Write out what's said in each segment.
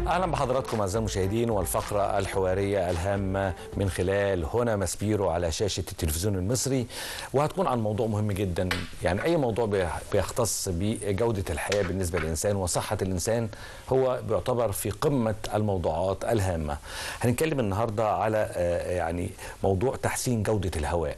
اهلا بحضراتكم اعزائي المشاهدين والفقره الحواريه الهامه من خلال هنا ماسبيرو على شاشه التلفزيون المصري وهتكون عن موضوع مهم جدا يعني اي موضوع بيخ- بيختص بجوده الحياه بالنسبه للانسان وصحه الانسان هو بيعتبر في قمه الموضوعات الهامه هنتكلم النهارده على آه، يعني موضوع تحسين جوده الهواء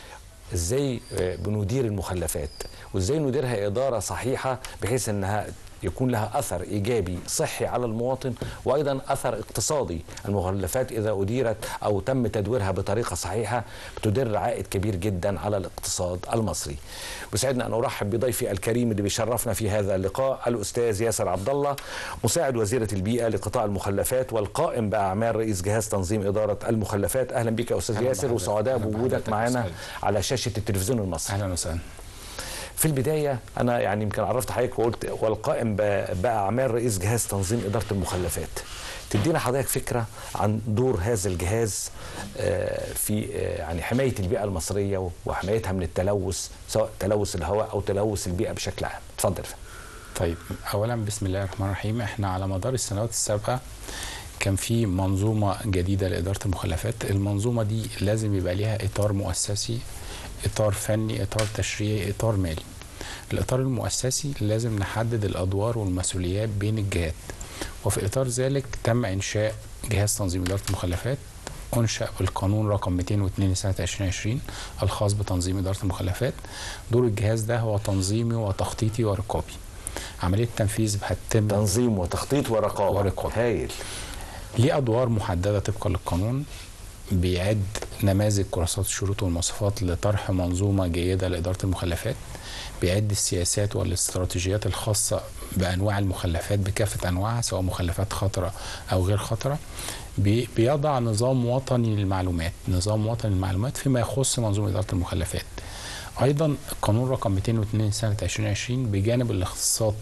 ازاي آه، بندير المخلفات وازاي نديرها اداره صحيحه بحيث انها يكون لها اثر ايجابي صحي على المواطن وايضا اثر اقتصادي المخلفات اذا اديرت او تم تدويرها بطريقه صحيحه بتدر عائد كبير جدا على الاقتصاد المصري بسعدنا ان ارحب بضيفي الكريم اللي بيشرفنا في هذا اللقاء الاستاذ ياسر عبد الله مساعد وزيره البيئه لقطاع المخلفات والقائم باعمال رئيس جهاز تنظيم اداره المخلفات اهلا بك يا استاذ أهلا ياسر بحضرتك. وسعداء أهلا بوجودك بحضرتك معنا وسعيد. على شاشه التلفزيون المصري اهلا وسهلا في البدايه انا يعني يمكن عرفت حضرتك وقلت والقائم ب- باعمال رئيس جهاز تنظيم اداره المخلفات تدينا حضرتك فكره عن دور هذا الجهاز آه، في آه، يعني حمايه البيئه المصريه وحمايتها من التلوث سواء تلوث الهواء او تلوث البيئه بشكل عام اتفضل يا فندم. طيب اولا بسم الله الرحمن الرحيم احنا على مدار السنوات السابقه كان في منظومه جديده لاداره المخلفات المنظومه دي لازم يبقى ليها اطار مؤسسي اطار فني اطار تشريعي اطار مالي الاطار المؤسسي لازم نحدد الادوار والمسؤوليات بين الجهات وفي اطار ذلك تم انشاء جهاز تنظيم اداره المخلفات انشا بالقانون رقم 202 سنه 2020 الخاص بتنظيم اداره المخلفات دور الجهاز ده هو تنظيمي وتخطيطي ورقابي عمليه التنفيذ هتتم تنظيم وتخطيط ورقابه ورقابة. هايل ليه ادوار محدده طبقا للقانون بيعد نماذج كراسات الشروط والمواصفات لطرح منظومه جيده لاداره المخلفات بيعد السياسات والاستراتيجيات الخاصه بانواع المخلفات بكافه انواعها سواء مخلفات خطره او غير خطره بي- بيضع نظام وطني للمعلومات نظام وطني للمعلومات فيما يخص منظومه اداره المخلفات ايضا قانون رقم 202 سنه 2020 بجانب الاختصاصات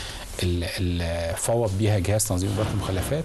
اللي فوض بيها جهاز تنظيم اداره المخلفات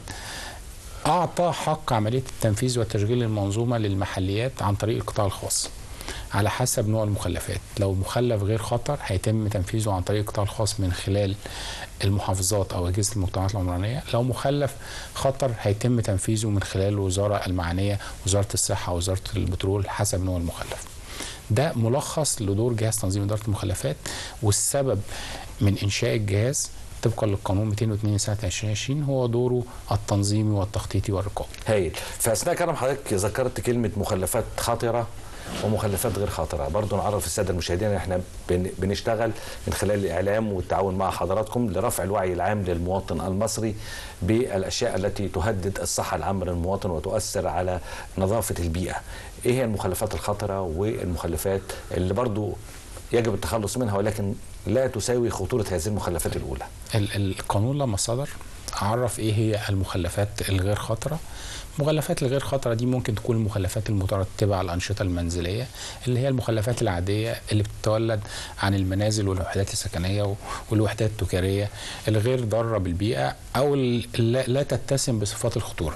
اعطى حق عمليه التنفيذ والتشغيل للمنظومه للمحليات عن طريق القطاع الخاص على حسب نوع المخلفات لو مخلف غير خطر هيتم تنفيذه عن طريق القطاع الخاص من خلال المحافظات او اجهزه المجتمعات العمرانيه لو مخلف خطر هيتم تنفيذه من خلال الوزاره المعنيه وزاره الصحه وزاره البترول حسب نوع المخلف ده ملخص لدور جهاز تنظيم اداره المخلفات والسبب من انشاء الجهاز طبقا للقانون 202 سنه 2020 هو دوره التنظيمي والتخطيطي والرقابي هايل فاثناء كلام حضرتك ذكرت كلمه مخلفات خطره ومخلفات غير خطره برضو نعرف الساده المشاهدين ان احنا بن- بنشتغل من خلال الاعلام والتعاون مع حضراتكم لرفع الوعي العام للمواطن المصري بالاشياء التي تهدد الصحه العامه للمواطن وتؤثر على نظافه البيئه ايه هي المخلفات الخطره والمخلفات اللي برضو يجب التخلص منها ولكن لا تساوي خطوره هذه المخلفات الاولى ال- القانون لما صدر عرف ايه هي المخلفات الغير خطره المخلفات الغير خطره دي ممكن تكون المخلفات المترتبه على الانشطه المنزليه اللي هي المخلفات العاديه اللي بتتولد عن المنازل والوحدات السكنيه و- والوحدات التجاريه الغير ضاره بالبيئه او ال- لا لا تتسم بصفات الخطوره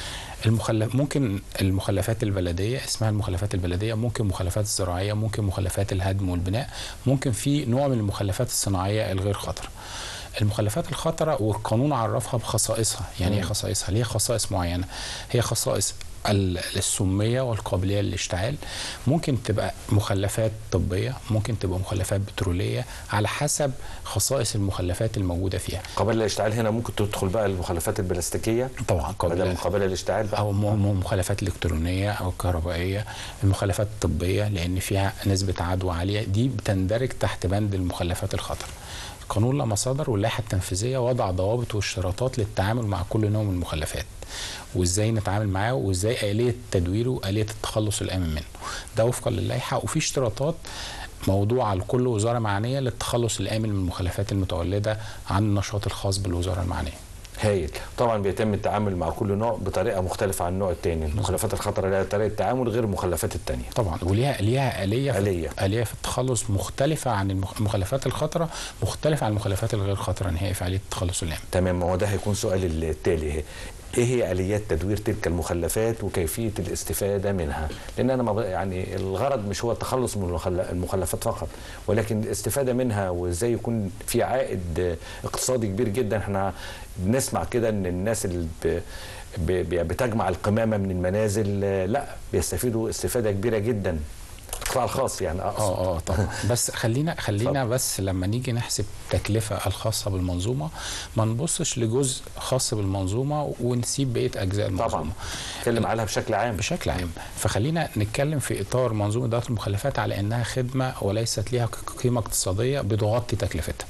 المخلف ممكن المخلفات البلديه اسمها المخلفات البلديه ممكن مخلفات الزراعيه ممكن مخلفات الهدم والبناء ممكن في نوع من المخلفات الصناعيه الغير خطره المخلفات الخطره والقانون عرفها بخصائصها يعني ايه خصائصها ليها خصائص معينه هي خصائص ال- السميه والقابليه للاشتعال ممكن تبقى مخلفات طبيه ممكن تبقى مخلفات بتروليه على حسب خصائص المخلفات الموجوده فيها قابله للاشتعال هنا ممكن تدخل بقى المخلفات البلاستيكيه طبعا ما دام قابلة قابله للاشتعال بقى او م- م- مخلفات الكترونيه او كهربائيه المخلفات الطبيه لان فيها نسبه عدوى عاليه دي بتندرج تحت بند المخلفات الخطر القانون لما صدر واللائحه التنفيذيه وضع ضوابط واشتراطات للتعامل مع كل نوع من المخلفات وازاي نتعامل معاه وازاي اليه تدويره واليه التخلص الامن منه ده وفقا للائحه وفي اشتراطات موضوعه لكل وزاره معنيه للتخلص الامن من المخلفات المتولده عن النشاط الخاص بالوزاره المعنيه هايل طبعا بيتم التعامل مع كل نوع بطريقه مختلفه عن النوع الثاني المخلفات الخطره لها طريقه تعامل غير المخلفات الثانيه طبعا وليها ليها آلية في آلية. آلية في التخلص مختلفة عن المخ- المخلفات الخطرة مختلفة عن المخلفات الغير خطرة نهائي في آلية التخلص الآمن تمام هو ده هيكون سؤالي التالي ايه هي اليات تدوير تلك المخلفات وكيفيه الاستفاده منها لان انا ما ب- يعني الغرض مش هو التخلص من المخل- المخلفات فقط ولكن الاستفاده منها وازاي يكون في عائد اقتصادي كبير جدا احنا بنسمع كده ان الناس اللي ب- ب- ب- بتجمع القمامه من المنازل آه، لا بيستفيدوا استفاده كبيره جدا القطاع الخاص يعني اقصد اه اه طبعا بس خلينا خلينا بس لما نيجي نحسب التكلفه الخاصه بالمنظومه ما نبصش لجزء خاص بالمنظومه ونسيب بقيه اجزاء المنظومه طبعا اتكلم عليها بشكل عام بشكل عام فخلينا نتكلم في اطار منظومه اداره المخلفات على انها خدمه وليست ليها قيمه اقتصاديه بتغطي تكلفتها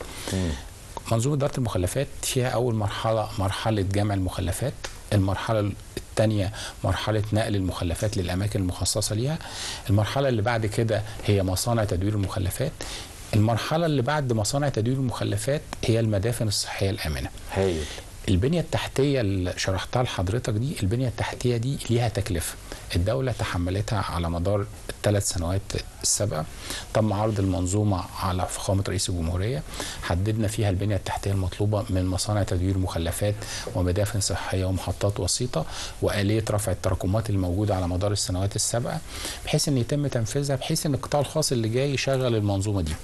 منظومه اداره المخلفات فيها اول مرحله مرحله جمع المخلفات المرحله الثانيه مرحله نقل المخلفات للاماكن المخصصه ليها المرحله اللي بعد كده هي مصانع تدوير المخلفات المرحله اللي بعد مصانع تدوير المخلفات هي المدافن الصحيه الامنه هايل البنية التحتية اللي شرحتها لحضرتك دي البنية التحتية دي ليها تكلفة الدولة تحملتها على مدار الثلاث سنوات السابقة تم عرض المنظومة على فخامة رئيس الجمهورية حددنا فيها البنية التحتية المطلوبة من مصانع تدوير مخلفات ومدافن صحية ومحطات وسيطة وآلية رفع التراكمات الموجودة على مدار السنوات السابقة بحيث ان يتم تنفيذها بحيث ان القطاع الخاص اللي جاي يشغل المنظومة دي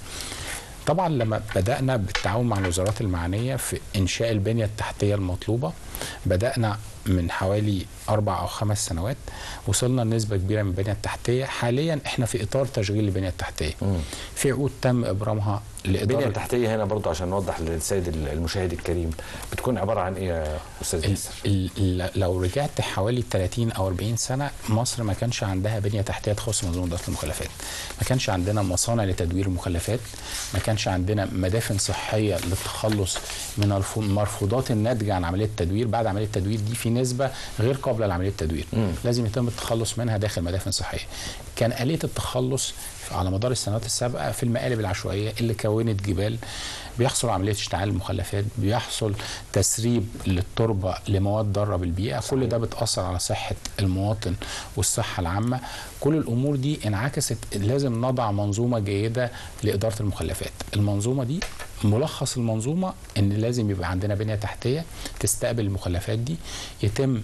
طبعا لما بدأنا بالتعاون مع الوزارات المعنية في إنشاء البنية التحتية المطلوبة بدأنا من حوالي أربع أو خمس سنوات وصلنا لنسبة كبيرة من البنية التحتية حاليا إحنا في إطار تشغيل البنية التحتية في عقود تم إبرامها البنيه لإدارة التحتيه هنا برضو عشان نوضح للسيد المشاهد الكريم بتكون عباره عن ايه يا استاذ ال- ياسر؟ ال- ال- لو رجعت حوالي 30 او 40 سنه مصر ما كانش عندها بنيه تحتيه تخص منظومه اداره المخلفات ما كانش عندنا مصانع لتدوير المخلفات ما كانش عندنا مدافن صحيه للتخلص من الف- المرفوضات الناتجه عن عمليه التدوير بعد عمليه التدوير دي في نسبه غير قابله لعمليه التدوير مم. لازم يتم التخلص منها داخل مدافن صحيه كان آلية التخلص على مدار السنوات السابقة في المقالب العشوائية اللي كونت جبال بيحصل عملية اشتعال المخلفات بيحصل تسريب للتربة لمواد ضارة بالبيئة كل ده بتأثر على صحة المواطن والصحة العامة كل الأمور دي انعكست لازم نضع منظومة جيدة لإدارة المخلفات المنظومة دي ملخص المنظومة ان لازم يبقى عندنا بنية تحتية تستقبل المخلفات دي يتم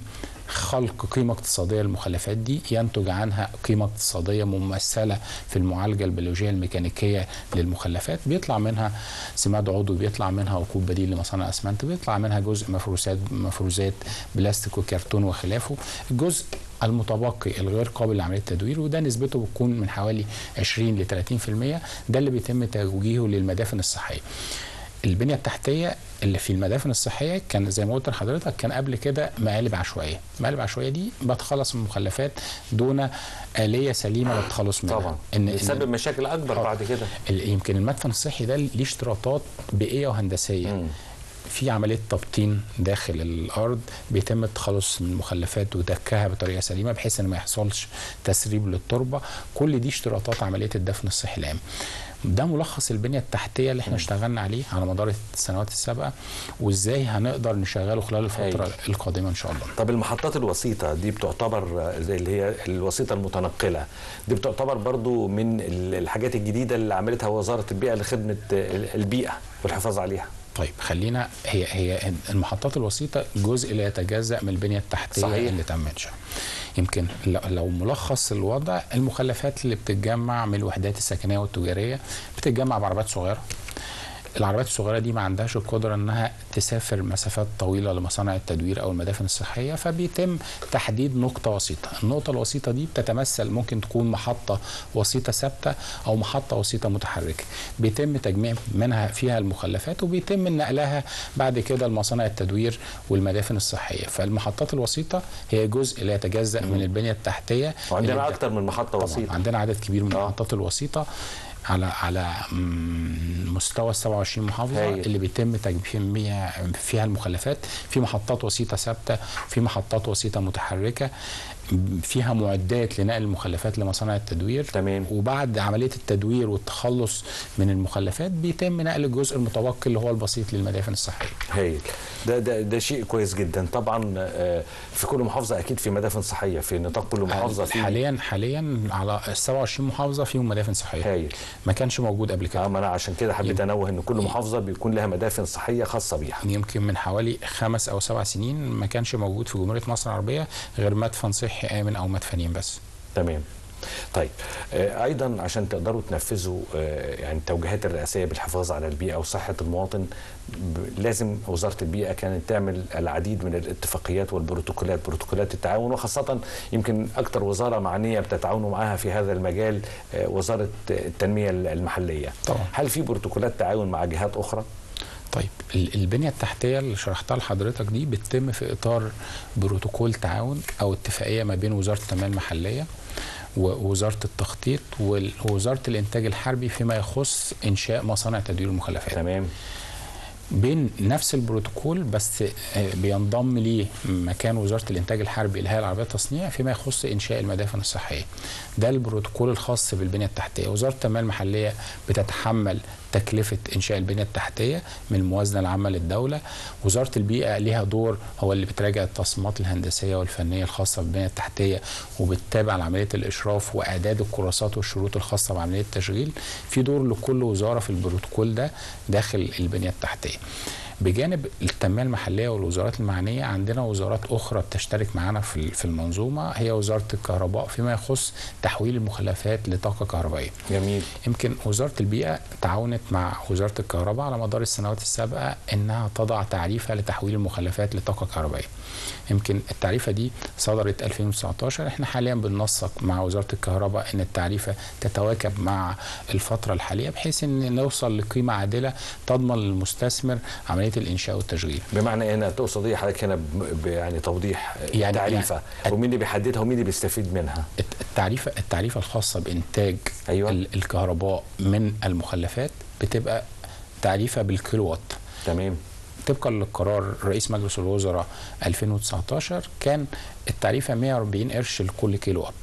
خلق قيمة اقتصادية للمخلفات دي ينتج عنها قيمة اقتصادية ممثلة في المعالجة البيولوجية الميكانيكية للمخلفات بيطلع منها سماد عضوي بيطلع منها وقود بديل لمصانع اسمنت بيطلع منها جزء مفروسات مفروزات بلاستيك وكرتون وخلافه الجزء المتبقي الغير قابل لعمليه التدوير وده نسبته بتكون من حوالي 20 ل 30% ده اللي بيتم توجيهه للمدافن الصحيه. البنيه التحتيه اللي في المدافن الصحيه كان زي ما قلت لحضرتك كان قبل كده مقالب عشوائيه، المقالب العشوائيه دي بتخلص من المخلفات دون اليه سليمه للتخلص منها. طبعا ان بيسبب مشاكل اكبر آه. بعد كده ال- يمكن المدفن الصحي ده ليه اشتراطات بيئيه وهندسيه مم. في عمليه تبطين داخل الارض بيتم التخلص من المخلفات ودكها بطريقه سليمه بحيث ان ما يحصلش تسريب للتربه كل دي اشتراطات عمليه الدفن الصحي العام ده ملخص البنيه التحتيه اللي احنا اشتغلنا عليه على مدار السنوات السابقه وازاي هنقدر نشغله خلال الفتره هايل. القادمه ان شاء الله طب المحطات الوسيطة دي بتعتبر آه، زي اللي هي الوسيطة المتنقلة دي بتعتبر برضو من ال- الحاجات الجديدة اللي عملتها وزارة البيئة لخدمة آه، البيئة والحفاظ عليها طيب خلينا هي هي المحطات الوسيطه جزء لا يتجزا من البنيه التحتيه صحيح. اللي تم انشائها يمكن لو- لو ملخص الوضع المخلفات اللي بتتجمع من الوحدات السكنيه والتجاريه بتتجمع بعربات صغيره العربيات الصغيره دي ما عندهاش القدره انها تسافر مسافات طويله لمصانع التدوير او المدافن الصحيه فبيتم تحديد نقطه وسيطه النقطه الوسيطه دي بتتمثل ممكن تكون محطه وسيطه ثابته او محطه وسيطه متحركه بيتم تجميع منها فيها المخلفات وبيتم نقلها بعد كده لمصانع التدوير والمدافن الصحيه فالمحطات الوسيطه هي جزء لا يتجزا من البنيه التحتيه وعندنا اللي أكتر من محطة طبعا وسيطة عندنا عدد كبير من آه. المحطات الوسيطه على على مم، مستوى ال 27 محافظه هايل. اللي بيتم تجميع فيها المخلفات في محطات وسيطه ثابته في محطات وسيطه متحركه فيها معدات لنقل المخلفات لمصانع التدوير تمام. وبعد عمليه التدوير والتخلص من المخلفات بيتم نقل الجزء المتبقي اللي هو البسيط للمدافن الصحيه هايل ده ده ده شيء كويس جدا طبعا آه، في كل محافظه اكيد في مدافن صحيه في نطاق كل محافظه في حاليا حاليا على ال 27 محافظه فيهم مدافن صحيه هايل ما كانش موجود قبل كده اه ما انا عشان كده حبيت انوه ان كل محافظه بيكون لها مدافن صحيه خاصه بيها يمكن من حوالي خمس او سبع سنين ما كانش موجود في جمهوريه مصر العربيه غير مدفن صحي امن او مدفنين بس تمام طيب آه، ايضا عشان تقدروا تنفذوا آه، يعني التوجيهات الرئاسيه بالحفاظ على البيئه وصحه المواطن ب- لازم وزاره البيئه كانت تعمل العديد من الاتفاقيات والبروتوكولات بروتوكولات التعاون وخاصه يمكن اكثر وزاره معنيه بتتعاونوا معاها في هذا المجال آه، وزاره التنميه المحليه طبعا. هل في بروتوكولات تعاون مع جهات اخرى طيب ال- البنيه التحتيه اللي شرحتها لحضرتك دي بتتم في اطار بروتوكول تعاون او اتفاقيه ما بين وزاره التنميه المحليه ووزاره التخطيط وال- ووزاره الانتاج الحربي فيما يخص انشاء مصانع تدوير المخلفات تمام بين نفس البروتوكول بس آه، بينضم ليه مكان وزاره الانتاج الحربي الهيئه العربيه للتصنيع فيما يخص انشاء المدافن الصحيه. ده البروتوكول الخاص بالبنيه التحتيه، وزاره التنميه المحليه بتتحمل تكلفه انشاء البنيه التحتيه من الموازنه العامه للدوله، وزاره البيئه ليها دور هو اللي بتراجع التصميمات الهندسيه والفنيه الخاصه بالبنيه التحتيه وبتتابع عمليه الاشراف واعداد الكراسات والشروط الخاصه بعمليه التشغيل، في دور لكل وزاره في البروتوكول ده داخل البنيه التحتيه. بجانب التنميه المحليه والوزارات المعنيه عندنا وزارات اخرى بتشترك معانا في في المنظومه هي وزاره الكهرباء فيما يخص تحويل المخلفات لطاقه كهربائيه. جميل يمكن وزاره البيئه تعاونت مع وزاره الكهرباء على مدار السنوات السابقه انها تضع تعريفه لتحويل المخلفات لطاقه كهربائيه. يمكن التعريفه دي صدرت 2019 احنا حاليا بننسق مع وزاره الكهرباء ان التعريفه تتواكب مع الفتره الحاليه بحيث ان نوصل لقيمه عادله تضمن للمستثمر عمليه الانشاء والتشغيل. بمعنى هنا تقصد ايه حضرتك هنا ب- ب- يعني توضيح يعني- تعريفه يعني- ومين اللي بيحددها ومين اللي بيستفيد منها الت- التعريفه التعريفه الخاصه بانتاج أيوة. ال- الكهرباء من المخلفات بتبقى تعريفه بالكيلو وات. تمام طبقا للقرار رئيس مجلس الوزراء 2019 كان التعريفه 140 قرش لكل كيلو وات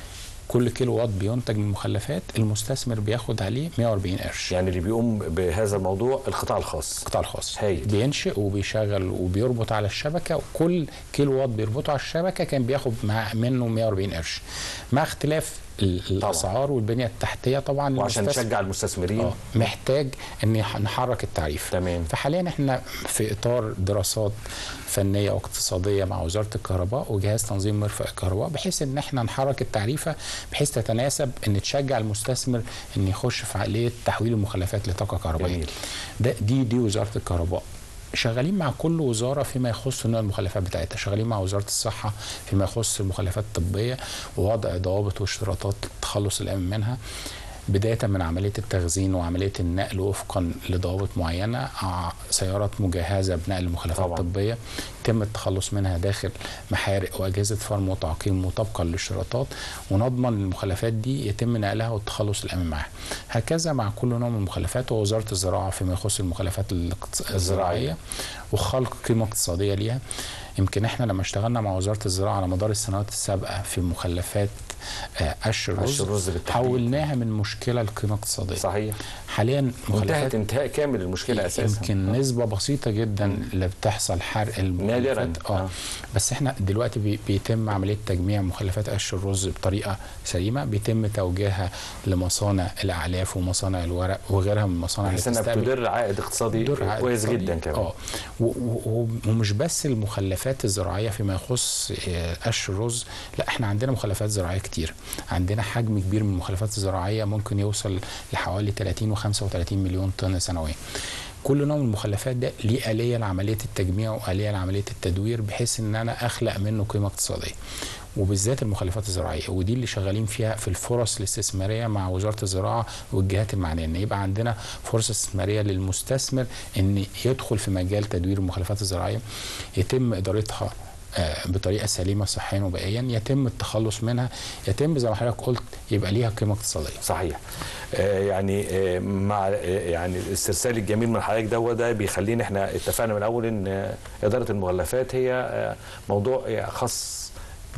كل كيلو وات بينتج من المخلفات المستثمر بياخد عليه 140 قرش يعني اللي بيقوم بهذا الموضوع القطاع الخاص القطاع الخاص هايل. بينشئ وبيشغل وبيربط على الشبكه وكل كيلو وات بيربطه على الشبكه كان بياخد مع منه 140 قرش مع اختلاف ال- الاسعار والبنيه التحتيه طبعا وعشان المستثمر- نشجع المستثمرين آه، محتاج ان يح- نحرك التعريف تمام. فحاليا احنا في اطار دراسات فنيه واقتصاديه مع وزاره الكهرباء وجهاز تنظيم مرفق الكهرباء بحيث ان احنا نحرك التعريفه بحيث تتناسب ان تشجع المستثمر ان يخش في عمليه تحويل المخلفات لطاقه كهربائيه جميل. ده دي دي وزاره الكهرباء شغالين مع كل وزاره فيما يخص نوع المخلفات بتاعتها شغالين مع وزاره الصحه فيما يخص المخلفات الطبيه ووضع ضوابط واشتراطات التخلص الامن منها بداية من عملية التخزين وعملية النقل وفقا لضوابط معينة آه، سيارات مجهزة بنقل المخلفات طبعاً. الطبية يتم التخلص منها داخل محارق وأجهزة فرم وتعقيم وطبقا للاشتراطات ونضمن المخلفات دي يتم نقلها والتخلص الآمن معها هكذا مع كل نوع من المخلفات ووزارة الزراعة فيما يخص المخلفات الاقتص- الزراعية وخلق قيمة اقتصادية ليها يمكن احنا لما اشتغلنا مع وزارة الزراعة على مدار السنوات السابقة في مخلفات آه، قش قش الرز الرز بالتحديد. حولناها من مشكلة لقيمة اقتصادية صحيح حاليا انتهت مخلفات انتهاء كامل المشكله اساسا يمكن نسبة بسيطة جدا اللي بتحصل حرق المخلفات نادراً. اه آه. بس احنا دلوقتي بي بيتم عملية تجميع مخلفات قش الرز بطريقة سليمة بيتم توجيهها لمصانع الأعلاف ومصانع الورق وغيرها من المصانع اللي بحيث انها بتستقبل بتدر عائد اقتصادي دور عائد كويس اقتصادي. جدا كمان اه و- و- ومش بس المخلفات الزراعيه فيما يخص آه، قش الرز لا احنا عندنا مخلفات زراعيه كتير عندنا حجم كبير من المخلفات الزراعيه ممكن يوصل لحوالي 30 و35 مليون طن سنويا كل نوع من المخلفات ده ليه آلية لعملية التجميع وآلية لعملية التدوير بحيث ان انا اخلق منه قيمة اقتصادية وبالذات المخلفات الزراعيه ودي اللي شغالين فيها في الفرص الاستثماريه مع وزاره الزراعه والجهات المعنيه ان يبقى عندنا فرصه استثماريه للمستثمر ان يدخل في مجال تدوير المخلفات الزراعيه يتم ادارتها آه، بطريقه سليمه صحيا وبيئيا يتم التخلص منها يتم زي ما حضرتك قلت يبقى ليها قيمه اقتصاديه صحيح آه، يعني آه، مع آه، يعني الاسترسال الجميل من حضرتك ده ده بيخلينا احنا اتفقنا من الاول ان آه، اداره المخلفات هي آه، موضوع آه، خاص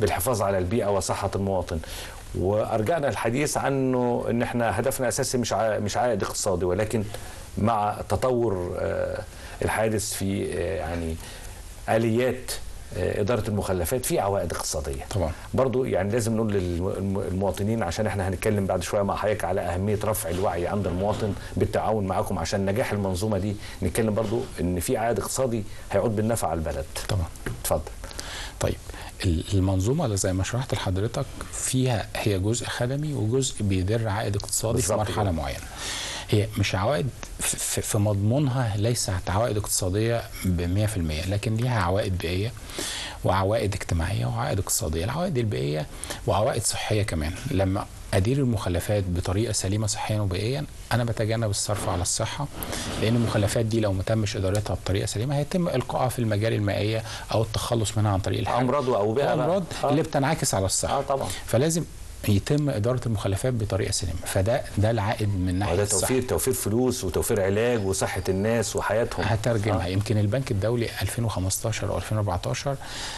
بالحفاظ على البيئه وصحه المواطن وارجعنا الحديث عنه ان احنا هدفنا الاساسي مش ع- مش عائد اقتصادي ولكن مع تطور آه، الحادث في آه، يعني اليات آه، اداره المخلفات في عوائد اقتصاديه طبعا برضو يعني لازم نقول للمواطنين عشان احنا هنتكلم بعد شويه مع حضرتك على اهميه رفع الوعي عند المواطن بالتعاون معاكم عشان نجاح المنظومه دي نتكلم برضو ان في عائد اقتصادي هيعود بالنفع على البلد طبعا اتفضل طيب ال- المنظومه اللي زي ما شرحت لحضرتك فيها هي جزء خدمي وجزء بيدر عائد اقتصادي في بالظبط مرحله كده. معينه هي مش عوائد في- في في مضمونها ليست عوائد اقتصاديه ب 100% لكن ليها عوائد بيئيه وعوائد اجتماعيه وعوائد اقتصاديه العوائد البيئيه وعوائد صحيه كمان لما ادير المخلفات بطريقه سليمه صحيا وبيئيا انا بتجنب الصرف على الصحه لان المخلفات دي لو ما تمش ادارتها بطريقه سليمه هيتم القائها في المجال المائيه او التخلص منها عن طريق الحرق امراض واوبئه بقى. امراض آه. اللي بتنعكس على الصحه اه طبعا فلازم يتم اداره المخلفات بطريقه سليمه فده ده العائد من ناحيه وده الصحه توفير توفير فلوس وتوفير علاج وصحه الناس وحياتهم هترجمها يمكن البنك الدولي 2015 او 2014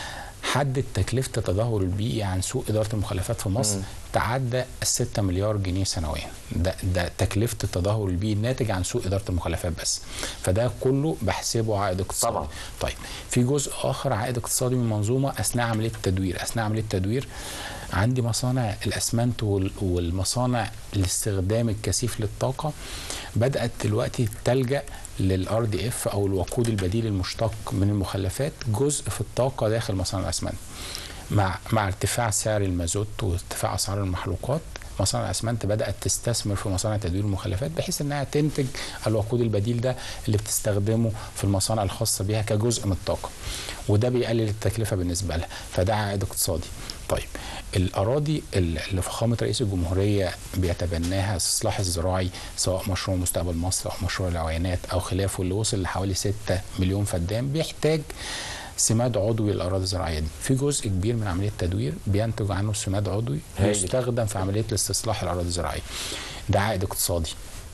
حدد تكلفه التدهور البيئي عن سوء اداره المخلفات في مصر مم. تعدى ال 6 مليار جنيه سنويا ده ده تكلفه التدهور البيئي الناتج عن سوء اداره المخلفات بس فده كله بحسبه عائد اقتصادي طبعا. طيب في جزء اخر عائد اقتصادي من المنظومه اثناء عمليه التدوير اثناء عمليه التدوير عندي مصانع الاسمنت وال- والمصانع الاستخدام الكثيف للطاقه بدات دلوقتي تلجا للار دي اف او الوقود البديل المشتق من المخلفات جزء في الطاقه داخل مصانع الاسمنت مع مع ارتفاع سعر المازوت وارتفاع اسعار المحروقات مصانع الاسمنت بدات تستثمر في مصانع تدوير المخلفات بحيث انها تنتج الوقود البديل ده اللي بتستخدمه في المصانع الخاصه بها كجزء من الطاقه وده بيقلل التكلفه بالنسبه لها فده عائد اقتصادي طيب الاراضي اللي فخامه رئيس الجمهوريه بيتبناها الاستصلاح الزراعي سواء مشروع مستقبل مصر او مشروع العوينات او خلافه اللي وصل لحوالي 6 مليون فدان بيحتاج سماد عضوي للاراضي الزراعيه دي في جزء كبير من عمليه التدوير بينتج عنه سماد عضوي هايل. يستخدم في عمليه الاستصلاح الاراضي الزراعيه ده عائد اقتصادي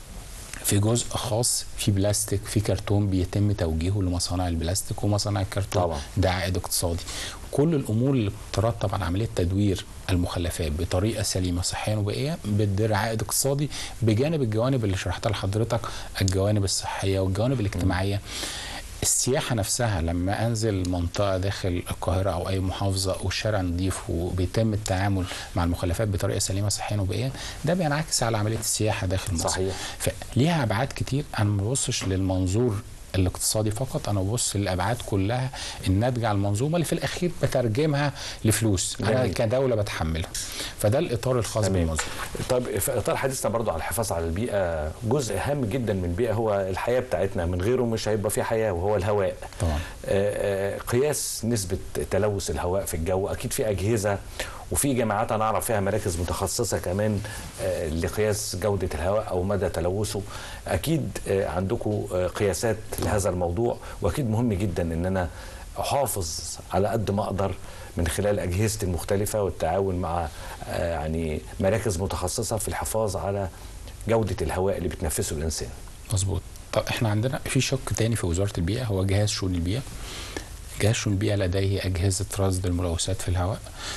في جزء خاص في بلاستيك في كرتون بيتم توجيهه لمصانع البلاستيك ومصانع الكرتون طبعا. ده عائد اقتصادي كل الامور اللي بتترتب على عمليه تدوير المخلفات بطريقه سليمه صحيا وبيئيا بتدر عائد اقتصادي بجانب الجوانب اللي شرحتها لحضرتك الجوانب الصحيه والجوانب الاجتماعيه السياحة نفسها لما أنزل منطقة داخل القاهرة أو أي محافظة والشارع نظيف وبيتم التعامل مع المخلفات بطريقة سليمة صحيا وبيئيا ده بينعكس على عملية السياحة داخل مصر صحيح. فليها أبعاد كتير أنا ما ببصش للمنظور الاقتصادي فقط انا ببص للابعاد كلها الناتجه عن المنظومه اللي في الاخير بترجمها لفلوس انا جميل. كدوله بتحملها فده الاطار الخاص تمام. بالمنظومه طيب في اطار حديثنا برضو على الحفاظ على البيئه جزء هام جدا من البيئه هو الحياه بتاعتنا من غيره مش هيبقى في حياه وهو الهواء طبعا آه، آه، قياس نسبة تلوث الهواء في الجو أكيد في أجهزة وفي جامعات أنا أعرف فيها مراكز متخصصة كمان آه، لقياس جودة الهواء أو مدى تلوثه أكيد آه، عندكم آه، قياسات لهذا الموضوع وأكيد مهم جدا أن أنا أحافظ على قد ما أقدر من خلال أجهزتي المختلفة والتعاون مع آه، يعني مراكز متخصصة في الحفاظ على جودة الهواء اللي بتنفسه الإنسان مظبوط طب احنا عندنا في شق تاني في وزاره البيئه هو جهاز شؤون البيئه جهاز شؤون البيئه لديه اجهزه رصد الملوثات في الهواء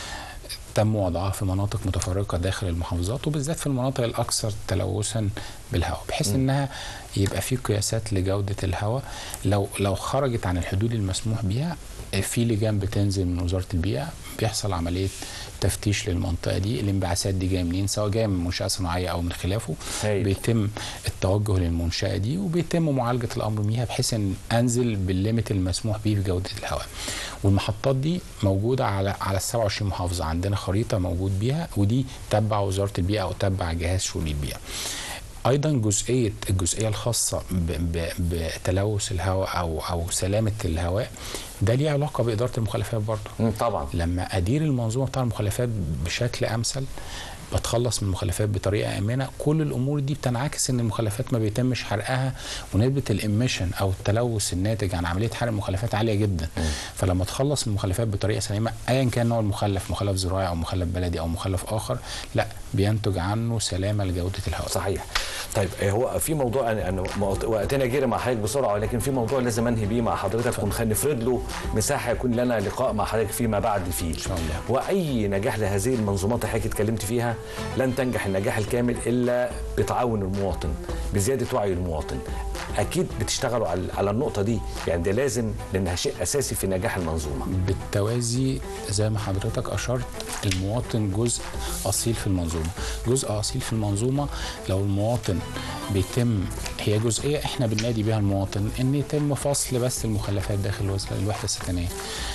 تم وضعها في مناطق متفرقه داخل المحافظات وبالذات في المناطق الاكثر تلوثا بالهواء بحيث م. انها يبقى في قياسات لجوده الهواء لو لو خرجت عن الحدود المسموح بها في لجان بتنزل من وزاره البيئه بيحصل عمليه تفتيش للمنطقه دي الانبعاثات دي جايه منين سواء جايه من منشاه صناعيه او من خلافه هايل. بيتم التوجه للمنشاه دي وبيتم معالجه الامر بيها بحيث ان انزل بالليميت المسموح به في جوده الهواء والمحطات دي موجوده على على ال 27 محافظه عندنا خريطه موجود بيها ودي تبع وزاره البيئه او تبع جهاز شؤون البيئه ايضا جزئيه الجزئيه الخاصه ب- ب- بتلوث الهواء او او سلامه الهواء ده ليه علاقه باداره المخلفات برضه مم، طبعا لما ادير المنظومه بتاع المخلفات بشكل امثل بتخلص من المخلفات بطريقه امنه كل الامور دي بتنعكس ان المخلفات ما بيتمش حرقها ونسبه الاميشن او التلوث الناتج عن عمليه حرق المخلفات عاليه جدا فلما تخلص من المخلفات بطريقه سليمه ايا كان نوع المخلف مخلف زراعي او مخلف بلدي او مخلف اخر لا بينتج عنه سلامه لجوده الهواء صحيح طيب آه، هو في موضوع انا أنا موضوع- وقتنا جري مع حضرتك بسرعه ولكن في موضوع لازم انهي بيه مع حضرتك ونفرد له مساحه يكون لنا لقاء مع حضرتك فيما بعد فيه ان شاء الله. واي نجاح لهذه المنظومات اللي حضرتك اتكلمت فيها لن تنجح النجاح الكامل الا بتعاون المواطن بزياده وعي المواطن اكيد بتشتغلوا على على النقطه دي يعني ده لازم لانها شيء اساسي في نجاح المنظومه بالتوازي زي ما حضرتك اشرت المواطن جزء اصيل في المنظومه جزء اصيل في المنظومه لو المواطن بيتم هي جزئيه احنا بننادي بها المواطن ان يتم فصل بس المخلفات داخل الوز- الوحده السكنيه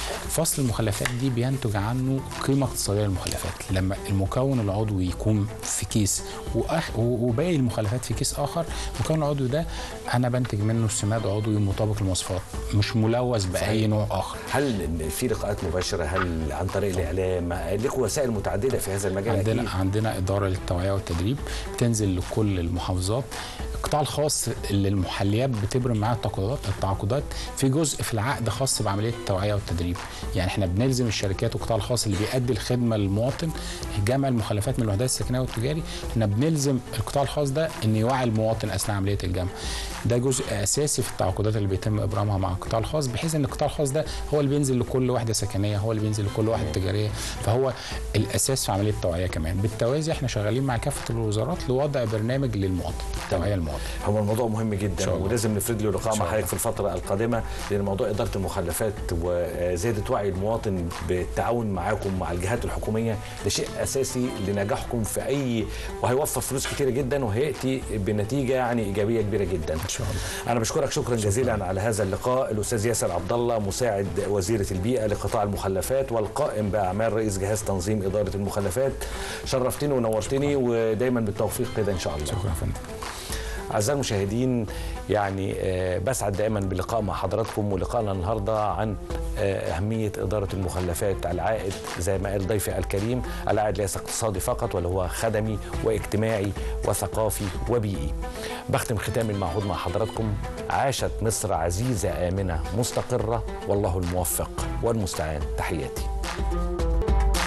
فصل المخلفات دي بينتج عنه قيمه اقتصاديه للمخلفات لما المكون العضوي يكون في كيس وأخ- و- وباقي المخلفات في كيس اخر المكون العضوي ده انا بنتج منه سماد عضوي مطابق للمواصفات مش ملوث باي نوع اخر هل في لقاءات مباشره هل عن طريق الاعلام لكم وسائل متعدده في هذا المجال عندنا أكيد. عندنا اداره للتوعيه والتدريب بتنزل لكل المحافظات القطاع الخاص اللي المحليات بتبرم معاه التعاقدات التعاقدات في جزء في العقد خاص بعمليه التوعيه والتدريب يعني احنا بنلزم الشركات والقطاع الخاص اللي بيأدي الخدمه للمواطن جمع المخلفات من الوحدات السكنيه والتجاري احنا بنلزم القطاع الخاص ده ان يوعي المواطن اثناء عمليه الجمع ده جزء اساسي في التعاقدات اللي بيتم ابرامها مع القطاع الخاص بحيث ان القطاع الخاص ده هو اللي بينزل لكل وحده سكنيه هو اللي بينزل لكل وحده تجاريه فهو الاساس في عمليه التوعيه كمان بالتوازي احنا شغالين مع كافه الوزارات لوضع برنامج للمواطن توعيه المواطن هو الموضوع مهم جدا شاء الله. ولازم نفرد له لقاء إن مع شاء حضرتك الله. في الفتره القادمه لان موضوع اداره المخلفات وزياده وعي المواطن بالتعاون معاكم مع الجهات الحكوميه ده شيء اساسي لنجاحكم في اي وهيوفر فلوس كتيره جدا وهياتي بنتيجه يعني ايجابيه كبيره جدا ان شاء الله. انا بشكرك شكرا جزيلا على هذا اللقاء الاستاذ ياسر عبد الله مساعد وزيره البيئه لقطاع المخلفات والقائم باعمال رئيس جهاز تنظيم اداره المخلفات شرفتني ونورتني ودايما بالتوفيق كده ان شاء الله شكرا يا فندم أعزائي المشاهدين يعني آه، بسعد دائما باللقاء مع حضراتكم ولقائنا النهارده عن آه، أهمية إدارة المخلفات العائد زي ما قال ضيفي الكريم العائد ليس اقتصادي فقط ولا هو خدمي واجتماعي وثقافي وبيئي بختم ختام المعهود مع حضراتكم عاشت مصر عزيزة آمنة مستقرة والله الموفق والمستعان تحياتي